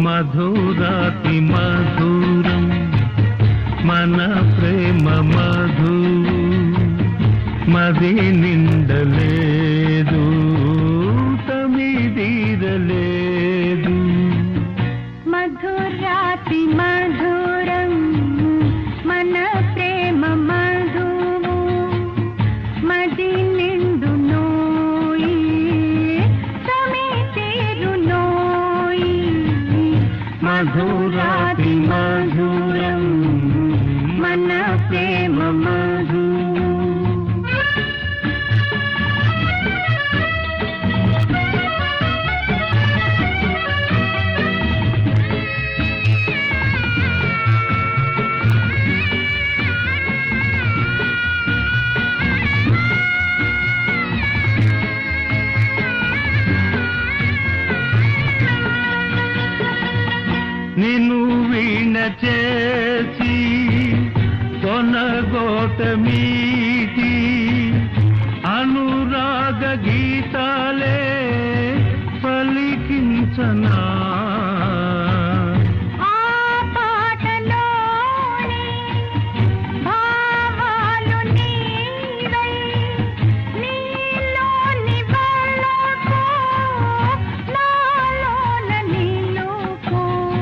మధురాతి మధురం మన ప్రేమ మధు మది నిండలేదు తమిదీరలేదు మధురాతి మధురం మన ప్రేమ మధువు మది నిండు నోయి తమి తీరు నోయి మధురాతి మధురం మన ప్రేమ మధు నిన్ను వీణ చేసి కొనగోట మీటి అనురాగ గీతాలే పలికించనా ఆ పాటలోని భావాలు నీవై నీలోని వాళ్ళకు నాలోన నీలోకు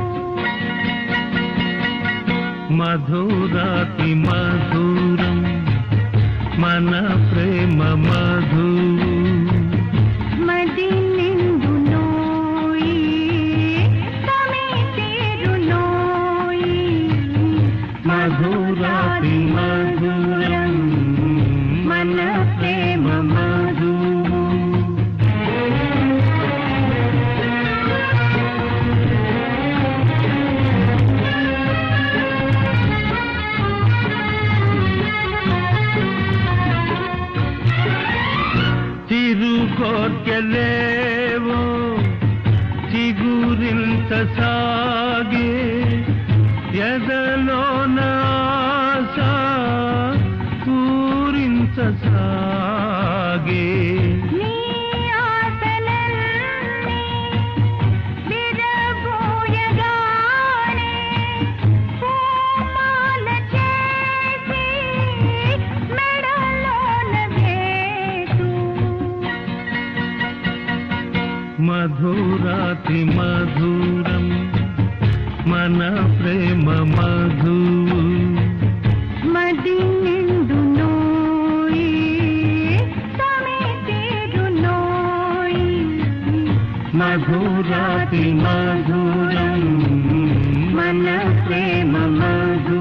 మధురాతి మధురం మన ప్రేమ మధు మది నిండు నోయి తమి తీరు నోయి మధురాతి మధురం మన ప్రేమ మధు తిరుగోర్కెలేవో చిగురింత సాగే ఎదలోన ఆశ పూరించ సాగే నీ ఆశలన్నీ విరబోయగానే పూమాల చేసి మెడలోన వేసు మధురాతి మధురం మన ప్రేమ మధు మది నిండు నోయి తమి తీరు నోయి మధురాతి మధురం మన ప్రేమ మధు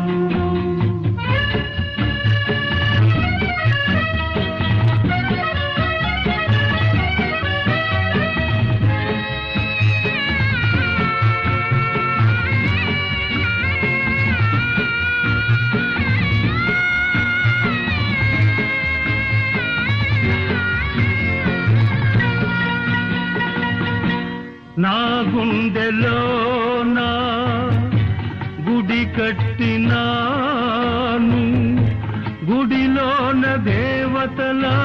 నా గుండెలోన గుడి కట్టినాను గుడిలోన దేవతలా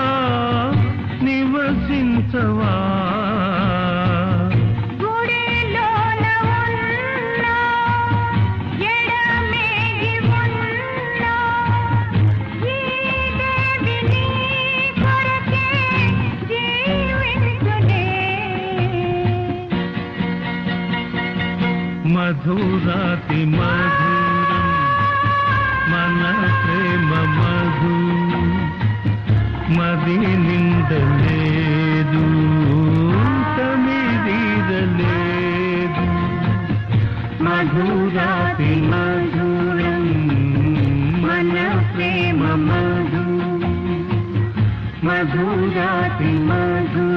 నివసించవా గుడిలోన ఉన్న ఎడమేగి ఉన్న ఈ దేవి నీ కొరకే జీవించునే మధురాతి మధురం మన ప్రేమ మధు మది నిండలేదు తమిదీరలేదు మధురాతి మధురం మన ప్రేమ మధు మధురాతి మధు